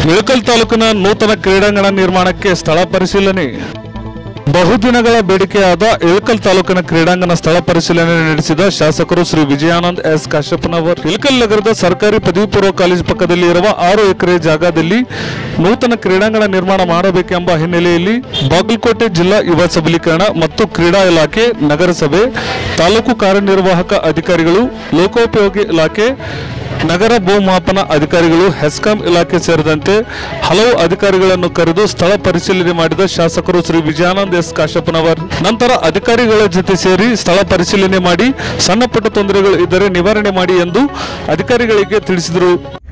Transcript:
ಇಳಕಲ್ ತಾಲೂಕಿನ ನೂತನ ಕ್ರೀಡಾಂಗಣ ನಿರ್ಮಾಣಕ್ಕೆ ಸ್ಥಳ ಪರಿಶೀಲನೆ ಬಹುದಿನಗಳ ಬೇಡಿಕೆಯಾದ ಇಳಕಲ್ ತಾಲೂಕಿನ ಕ್ರೀಡಾಂಗಣ ಸ್ಥಳ ಪರಿಶೀಲನೆ ನಡೆಸಿದ ಶಾಸಕರು ಶ್ರೀ ವಿಜಯಾನಂದ್ ಎಸ್ ಕಾಶ್ಯಪ್ಪನವರ್ ಇಳಕಲ್ ನಗರದ ಸರ್ಕಾರಿ ಪದವಿ ಪೂರ್ವ ಕಾಲೇಜು ಪಕ್ಕದಲ್ಲಿ ಇರುವ ಆರು ಎಕರೆ ಜಾಗದಲ್ಲಿ ನೂತನ ಕ್ರೀಡಾಂಗಣ ನಿರ್ಮಾಣ ಮಾಡಬೇಕೆಂಬ ಹಿನ್ನೆಲೆಯಲ್ಲಿ ಬಾಗಲಕೋಟೆ ಜಿಲ್ಲಾ ಯುವ ಸಬಲೀಕರಣ ಮತ್ತು ಕ್ರೀಡಾ ಇಲಾಖೆ ನಗರಸಭೆ ತಾಲೂಕು ಕಾರ್ಯನಿರ್ವಾಹಕ ಅಧಿಕಾರಿಗಳು ಲೋಕೋಪಯೋಗಿ ಇಲಾಖೆ ನಗರ ಭೂಮಾಪನ ಅಧಿಕಾರಿಗಳು ಹೆಸ್ಕಾಂ ಇಲಾಖೆ ಸೇರಿದಂತೆ ಹಲವು ಅಧಿಕಾರಿಗಳನ್ನು ಕರೆದು ಸ್ಥಳ ಪರಿಶೀಲನೆ ಮಾಡಿದ ಶಾಸಕರು ಶ್ರೀ ವಿಜಯಾನಂದ್ ಎಸ್ ಕಾಶಪ್ಪನವರ್ ನಂತರ ಅಧಿಕಾರಿಗಳ ಜೊತೆ ಸೇರಿ ಸ್ಥಳ ಪರಿಶೀಲನೆ ಮಾಡಿ ಸಣ್ಣ ಪುಟ್ಟ ತೊಂದರೆಗಳು ಇದ್ದರೆ ನಿವಾರಣೆ ಮಾಡಿ ಎಂದು ಅಧಿಕಾರಿಗಳಿಗೆ ತಿಳಿಸಿದರು